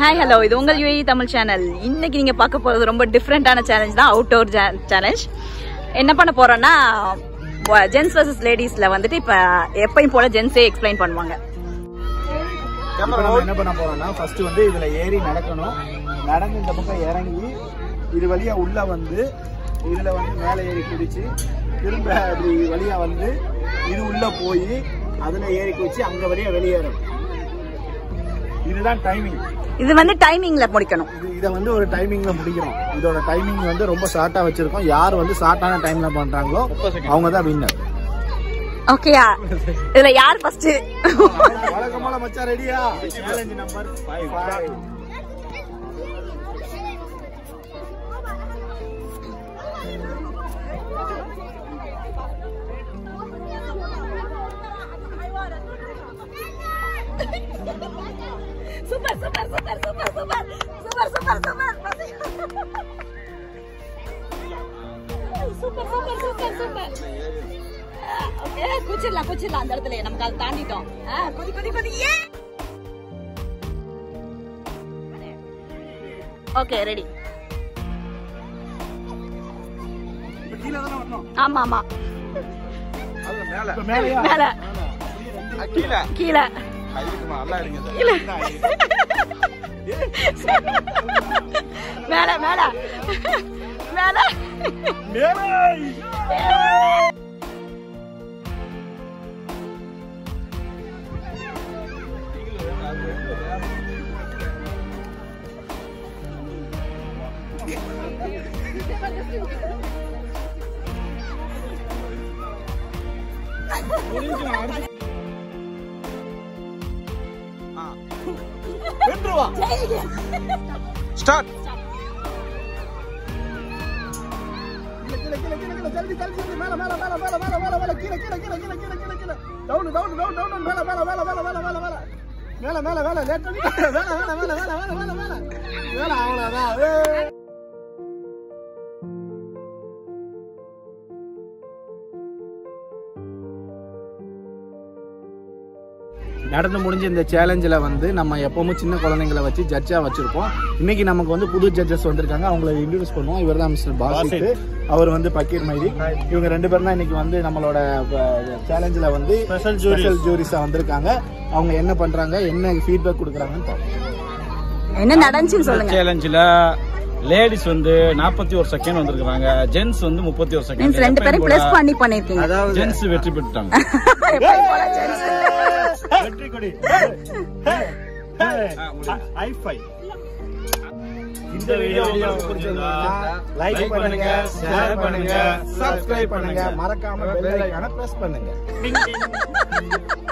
Hi hello இது உங்கள் UA Tamil channel இன்னைக்கு நீங்க பார்க்க போறது ரொம்ப டிஃப்ரெண்டான சேலஞ்ச் தான் அவுட்டோர் சேலஞ்ச் என்ன பண்ண போறோம்னா ஜென்ஸ் வர்சஸ் லேடிஸ்ல வந்துட்டு இப்ப எப்பயும் போல ஜென்ஸே எக்ஸ்பிளைன் பண்ணுவாங்க இப்ப நம்ம என்ன பண்ண போறோம்னா ஃபர்ஸ்ட் வந்து இதுல ஏறி நடக்கணும் நடந்து இந்த பக்கம் இறங்கி இது வழியா உள்ள வந்து இதுல வந்து மேலே ஏறி குதிச்சு திரும்ப இப்படி வழியா வந்து இது உள்ள போய் அதுல ஏறி குதிச்சு அங்க வழியா வெளியேறணும் இதுதான் டைமிங் இது வந்து டைமிங்ல முடிக்கணும் இது இதை வந்து ஒரு டைமிங்ல முடிக்கிறோம் இதோட டைமிங் வந்து ரொம்ப ஷார்ட்டா வச்சிருக்கோம் யார் வந்து ஷார்ட்டான டைம்ல பண்றாங்களோ அவங்க தான் வின்னர் ஓகேயா இதுல யார் ஃபர்ஸ்ட் வழக்கமான மச்சான் ரெடியா challenge number five super super super super super super super super super super super okay குச்சிடலாம் குச்சிடலாம் அந்த இடத்துல நமக்கு அதை தாண்டிட்டோம் ஆ, குதி குதி குதி ஏ ஓகே ரெடி கீழே தானே வரணும் ஆமா ஆமா இப்ப மேலையா மேல கீழே கீழே நல்லா இருங்க கீழே மேல மேல மேல வென்றுவா ஸ்டார்ட் கீழே கீழே கீழே கீழே ஜல்தி ஜல்தி ஜல்தி மேல மேல மேல மேல மேல மேல மேல கீழே கீழே கீழே கீழே கீழே கீழே கீழே டவுன் டவுன் டவுன் டவுன் மேல மேல மேல மேல மேல மேல மேல மேல மேல மேல லேட் பண்ணி மேல மேல மேல மேல மேல மேல மேல மேல அவ்வளவுதான் ஏய். நடந்து முடிஞ்ச இந்த சேலஞ்சில் வந்து நம்ம எப்பவுமே சின்ன குழந்தைங்களை வச்சு ஜட்ஜாக வச்சிருப்போம் இன்னைக்கு நமக்கு வந்து புது ஜட்ஜஸ் வந்திருக்காங்க அவங்கள இன்ட்ரடியூஸ் பண்ணுவோம் இவர் தான் மிஸ்டர் பாசித் அவர் வந்து பக்கீர் மைதி இவங்க ரெண்டு பேரும் தான் இன்னைக்கு வந்து நம்மளோட சேலஞ்சில் வந்து ஸ்பெஷல் ஸ்பெஷல் ஜூரிஸா வந்திருக்காங்க அவங்க என்ன பண்றாங்க என்ன ஃபீட்பேக் கொடுக்குறாங்கன்னு பார்ப்போம் என்ன நடந்துச்சுன்னு சொல்லுங்க சேலஞ்சில் லேடிஸ் வந்து நாற்பத்தி ஒரு செகண்ட் வந்திருக்காங்க ஜென்ஸ் வந்து முப்பத்தி ஒரு மீன்ஸ் ரெண்டு பேரும் பிளஸ் செகண்ட் பண்ணி பண்ணிருக்கீங்க ஜென்ஸ் வெற்றி பெற்றுட்டாங்க எப்பயும் போல gents. வெற்றி கொடி ஐஃபை இந்த வீடியோ உங்களுக்கு பிடிச்சிருந்தா லைக் பண்ணுங்க ஷேர் பண்ணுங்க சப்ஸ்கிரைப் பண்ணுங்க மறக்காம பெல் ஐகானை பிரஸ் பண்ணுங்க